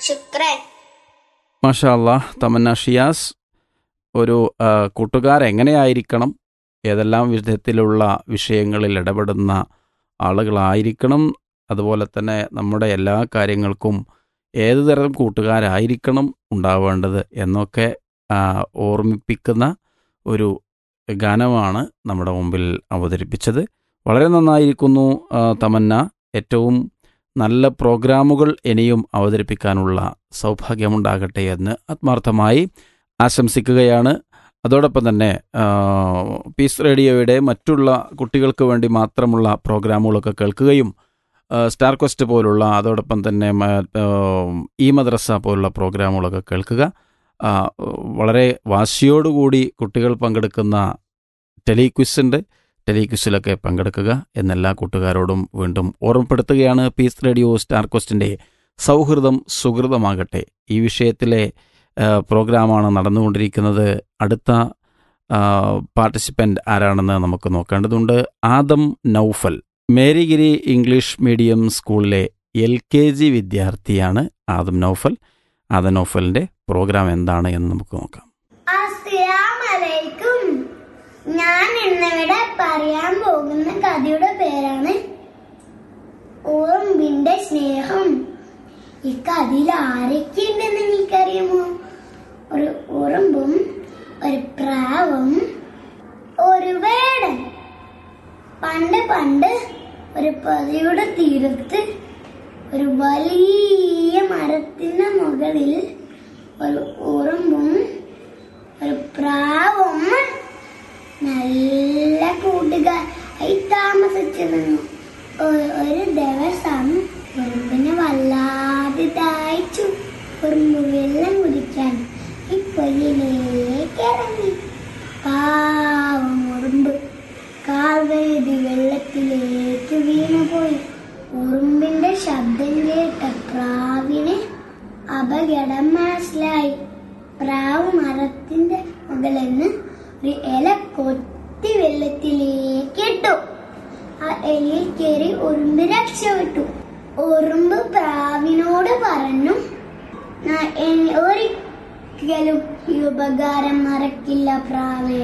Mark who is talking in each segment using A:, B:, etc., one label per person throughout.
A: ശുക്രൻ
B: മാഷാ അല്ലാ തമന്ന ഷിയാസ് ഒരു ആ, കൂട്ടുകാരെങ്ങനെയായിരിക്കണം ഏതെല്ലാം വിധത്തിലുള്ള വിഷയങ്ങളിൽ ഇടപെടുന്ന ആളുകളായിരിക്കണം അതുപോലെ തന്നെ നമ്മുടെ എല്ലാ കാര്യങ്ങൾക്കും ഏത് തരം കൂട്ടുകാരായിരിക്കണം ഉണ്ടാവേണ്ടത് എന്നൊക്കെ ആ, ഓർമ്മിപ്പിക്കുന്ന ഒരു ഗാനമാണ് നമ്മുടെ മുമ്പിൽ അവതരിപ്പിച്ചത് വളരെ നന്നായിരിക്കുന്നു ആ, തമന്ന ഏറ്റവും നല്ല പ്രോഗ്രാമുകൾ ഇനിയും അവതരിപ്പിക്കാനുള്ള സൗഭാഗ്യമുണ്ടാകട്ടെ എന്ന് ആത്മാർത്ഥമായി ആശംസിക്കുകയാണ് അതോടൊപ്പം തന്നെ ആ, പീസ് റേഡിയോയുടെ മറ്റുള്ള കുട്ടികൾക്ക് വേണ്ടി മാത്രമുള്ള പ്രോഗ്രാമുകളൊക്കെ കേൾക്കുകയും ആ, സ്റ്റാർ ക്വസ്റ്റ് പോലുള്ള അതോടൊപ്പം തന്നെ മ- ആ, ഈ മദ്രസ പോലുള്ള പ്രോഗ്രാമുകളൊക്കെ കേൾക്കുക ആ, വളരെ വാശിയോടുകൂടി കുട്ടികൾ പങ്കെടുക്കുന്ന ടെലിക്വിസ് ഉണ്ട് ടെലിക്വിസിലൊക്കെ പങ്കെടുക്കുക എന്നെല്ലാ കൂട്ടുകാരോടും വീണ്ടും ഓർമ്മപ്പെടുത്തുകയാണ് പീസ് റേഡിയോ സ്റ്റാർ ക്വസ്റ്റിൻ്റെ സൗഹൃദം സുഹൃതമാകട്ടെ ഈ വിഷയത്തിലെ ആ, പ്രോഗ്രാമാണ് നടന്നുകൊണ്ടിരിക്കുന്നത് അടുത്ത പാർട്ടിസിപ്പൻ്റ് ആരാണെന്ന് നമുക്ക് നോക്കേണ്ടതുണ്ട് ആദം നൗഫൽ മേരിഗിരി ഇംഗ്ലീഷ് മീഡിയം സ്കൂളിലെ എൽ കെ ജി വിദ്യാർത്ഥിയാണ് ആദം നൗഫൽ ആദം നൗഫലിൻ്റെ പ്രോഗ്രാം എന്താണ് എന്ന് നമുക്ക് നോക്കാം
A: അസ്സലാമലൈക്കും ഞാൻ ഇന്നിവിടെ പറയാൻ പോകുന്ന കഥയുടെ പേരാണ് ഉറുമ്പിന്റെ സ്നേഹം ഈ കഥയിൽ ആരൊക്കെ ഉണ്ടെന്ന് നിങ്ങൾക്കറിയാമോ ഒരു ഉറുമ്പും ഒരു പ്രാവും ഒരു വേടൻ പണ്ട് പണ്ട് ഒരു പതിയുടെ തീരത്ത് ഒരു വലിയ മരത്തിന്റെ മുകളിൽ ഒരു ഉറുമ്പും ഒരു പ്രാവും നല്ല കൂട്ടുകാരായി താമസിച്ചിരുന്നു ഒ- ഒരു ദിവസം ഉറുമ്പിനെ വല്ലാതെ ദാഹിച്ചു ഉറുമ്പ് വെള്ളം കുടിക്കാൻ ഈ പൊയ്യിലേക്ക് ഇറങ്ങി പാവം ഉറുമ്പ് കാൽ വഴുതി വെള്ളത്തിലേക്ക് വീണുപോയി ഉറുമ്പിന്റെ ശബ്ദം കേട്ട പ്രാവിന് അപകടം മനസ്സിലായി പ്രാവ് മരത്തിന്റെ മുകളിൽ നിന്ന് ഒരു ഇല കൊത്തി വെള്ളത്തിലേക്ക് ഇട്ടു ആ എലിയിൽ കയറി ഉറുമ്പ് രക്ഷപ്പെട്ടു ഉറുമ്പ് പ്രാവിനോട് പറഞ്ഞു "ഞാൻ ഇനി ഒരിക്കലും ഈ ഉപകാരം മറക്കില്ല പ്രാവേ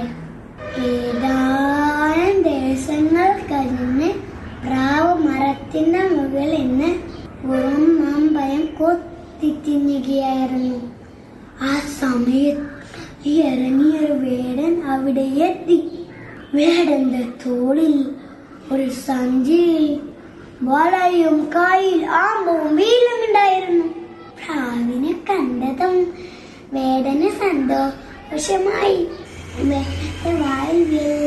A: ഏതാനും ദിവസങ്ങൾ കഴിഞ്ഞ് പ്രാവ് മരത്തിന്റെ മുകളിൽ നിന്ന് ഉറുമ്പയം കൊത്തി തിന്നുകയായിരുന്നു ആ സമയത്ത് ഈ ഇറങ്ങിയൊരു വേടൻ അവിടെ എത്തി വേടന്റെ തോളിൽ ഒരു സഞ്ചിയിൽ വളയും കയ്യിൽ ആമ്പവും വീലും ഉണ്ടായിരുന്നു പ്രാവിനെ കണ്ടതും വേടന് സന്തോഷമായി വേടന്റെ വായിൽ വെള്ളം